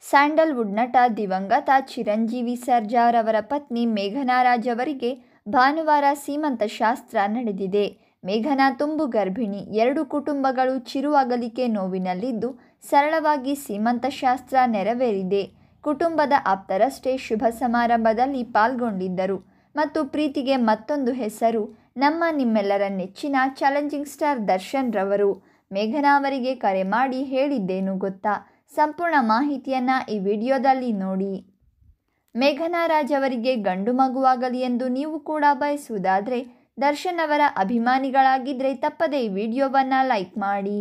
Sandalwood ನಟ ದಿವಂಗತ ಚಿರಂಜೀವಿ ಸರ್ಜಾರ್ ಅವರ ಪತ್ನಿ ಮೇಘನಾ ರಾಜ್ ಅವರಿಗೆ ಭಾನುವಾರ ಸೀಮಂತ ಶಾಸ್ತ್ರ ನಡೆದಿದೆ ಮೇಘನಾ ತುಂಬು ಗರ್ಭಿಣಿ ಎರಡು ಕುಟುಂಬಗಳು ಚಿರು ಅಗಲಿಕೆ ನೋವಿನಲ್ಲಿದ್ದು ಸರಳವಾಗಿ ಸೀಮಂತ ಶಾಸ್ತ್ರ ನೆರವೇರಿದೆ ಕುಟುಂಬದ ಆಪ್ತರಷ್ಟೇ ಶುಭ ಸಮಾರಂಭದಲ್ಲಿ ಪಾಲ್ಗೊಂಡಿದ್ದರು ಮತ್ತು ಪ್ರೀತಿಗೆ ಮತ್ತೊಂದು ಹೆಸರು ನಮ್ಮ ನಿಮ್ಮೆಲ್ಲರ ನೆಚ್ಚಿನ ಚಾಲೆಂಜಿಂಗ್ ಸ್ಟಾರ್ ದರ್ಶನ್ ರವರು ಮೇಘನಾ ಅವರಿಗೆ ಕರೆ ಮಾಡಿ ಹೇಳಿದ್ದೇನು ಗೊತ್ತಾ ಸಂಪೂರ್ಣ ಮಾಹಿತಿಯನ್ನು ಈ ವಿಡಿಯೋದಲ್ಲಿ ನೋಡಿ ಮೇಘನಾ ರಾಜ್ ಅವರಿಗೆ ಗಂಡು ಮಗುವಾಗಲಿ ಎಂದು ನೀವು ಕೂಡ ಬಯಸುವುದಾದರೆ ದರ್ಶನ್ ಅವರ ಅಭಿಮಾನಿಗಳಾಗಿದ್ದರೆ ತಪ್ಪದೇ ಈ ವಿಡಿಯೋವನ್ನು ಲೈಕ್ ಮಾಡಿ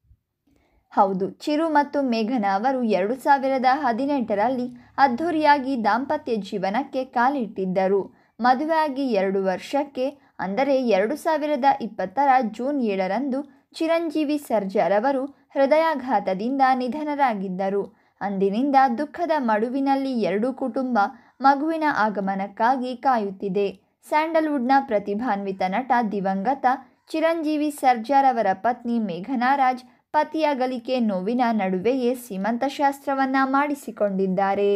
ಹೌದು ಚಿರು ಮತ್ತು ಮೇಘನಾ ಅವರು ಎರಡು ಸಾವಿರದ ಹದಿನೆಂಟರಲ್ಲಿ ಅದ್ಧೂರಿಯಾಗಿ ದಾಂಪತ್ಯ ಜೀವನಕ್ಕೆ ಕಾಲಿಟ್ಟಿದ್ದರು ಮದುವೆಯಾಗಿ ಎರಡು ವರ್ಷಕ್ಕೆ ಅಂದರೆ ಎರಡು ಸಾವಿರದ ಇಪ್ಪತ್ತರ ಜೂನ್ ಏಳರಂದು ಚಿರಂಜೀವಿ ಸರ್ಜಾರ್ ಅವರು ಹೃದಯಾಘಾತದಿಂದ ನಿಧನರಾಗಿದ್ದರು ಅಂದಿನಿಂದ ದುಃಖದ ಮಡುವಿನಲ್ಲಿ ಎರಡೂ ಕುಟುಂಬ ಮಗುವಿನ ಆಗಮನಕ್ಕಾಗಿ ಕಾಯುತ್ತಿದೆ ಸ್ಯಾಂಡಲ್ವುಡ್ನ ಪ್ರತಿಭಾನ್ವಿತ ನಟ ದಿವಂಗತ ಚಿರಂಜೀವಿ ಸರ್ಜಾರ್ ಅವರ ಪತ್ನಿ ಮೇಘನಾ ರಾಜ್ ಪತಿ ಅಗಲಿಕೆ ನೋವಿನ ನಡುವೆಯೇ ಸೀಮಂತ ಶಾಸ್ತ್ರವನ್ನ ಮಾಡಿಸಿಕೊಂಡಿದ್ದಾರೆ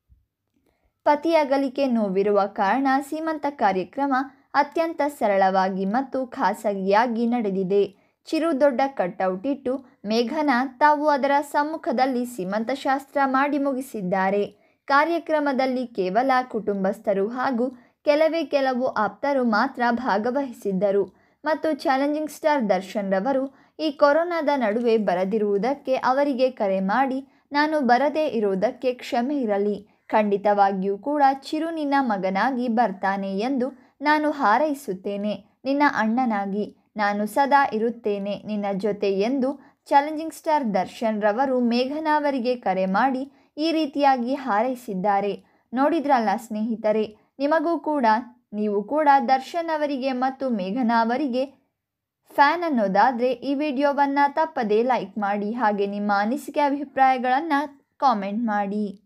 ಪತಿ ಅಗಲಿಕೆ ನೋವಿರುವ ಕಾರಣ ಸೀಮಂತ ಕಾರ್ಯಕ್ರಮ ಅತ್ಯಂತ ಸರಳವಾಗಿ ಮತ್ತು ಖಾಸಗಿಯಾಗಿ ನಡೆದಿದೆ ಚಿರು ದೊಡ್ಡ ಕಟ್ಔಟ್ ಇಟ್ಟು ಮೇಘನಾ ತಾವು ಅದರ ಸಮ್ಮುಖದಲ್ಲಿ ಸೀಮಂತ ಶಾಸ್ತ್ರ ಮಾಡಿ ಮುಗಿಸಿದ್ದಾರೆ ಕಾರ್ಯಕ್ರಮದಲ್ಲಿ ಕೇವಲ ಕುಟುಂಬಸ್ಥರು ಹಾಗೂ ಕೆಲವೇ ಕೆಲವು ಆಪ್ತರು ಮಾತ್ರ ಭಾಗವಹಿಸಿದ್ದರು ಮತ್ತು ಚಾಲೆಂಜಿಂಗ್ ಸ್ಟಾರ್ ದರ್ಶನ್ ರವರು ಈ ಕೊರೋನಾದ ನಡುವೆ ಬರದಿರುವುದಕ್ಕೆ ಅವರಿಗೆ ಕರೆ ಮಾಡಿ ನಾನು ಬರದೇ ಇರುವುದಕ್ಕೆ ಕ್ಷಮೆ ಇರಲಿ ಖಂಡಿತವಾಗಿಯೂ ಕೂಡ ಚಿರು ನಿನ್ನ ಮಗನಾಗಿ ಬರ್ತಾನೆ ಎಂದು ನಾನು ಹಾರೈಸುತ್ತೇನೆ ನಿನ್ನ ಅಣ್ಣನಾಗಿ ನಾನು ಸದಾ ಇರುತ್ತೇನೆ ನಿನ್ನ ಜೊತೆ ಎಂದು ಚಾಲೆಂಜಿಂಗ್ ಸ್ಟಾರ್ ದರ್ಶನ್ ರವರು ಮೇಘನಾ ಅವರಿಗೆ ಕರೆ ಮಾಡಿ ಈ ರೀತಿಯಾಗಿ ಹಾರೈಸಿದ್ದಾರೆ ನೋಡಿದ್ರಲ್ಲ ಸ್ನೇಹಿತರೆ ನಿಮಗೂ ಕೂಡ ನೀವು ಕೂಡ ದರ್ಶನ್ ಅವರಿಗೆ ಮತ್ತು ಮೇಘನಾ ಅವರಿಗೆ ಫ್ಯಾನ್ ಅನ್ನೋದಾದರೆ ಈ ವಿಡಿಯೋವನ್ನು ತಪ್ಪದೇ ಲೈಕ್ ಮಾಡಿ ಹಾಗೆ ನಿಮ್ಮ ಅನಿಸಿಕೆ ಅಭಿಪ್ರಾಯಗಳನ್ನು ಕಾಮೆಂಟ್ ಮಾಡಿ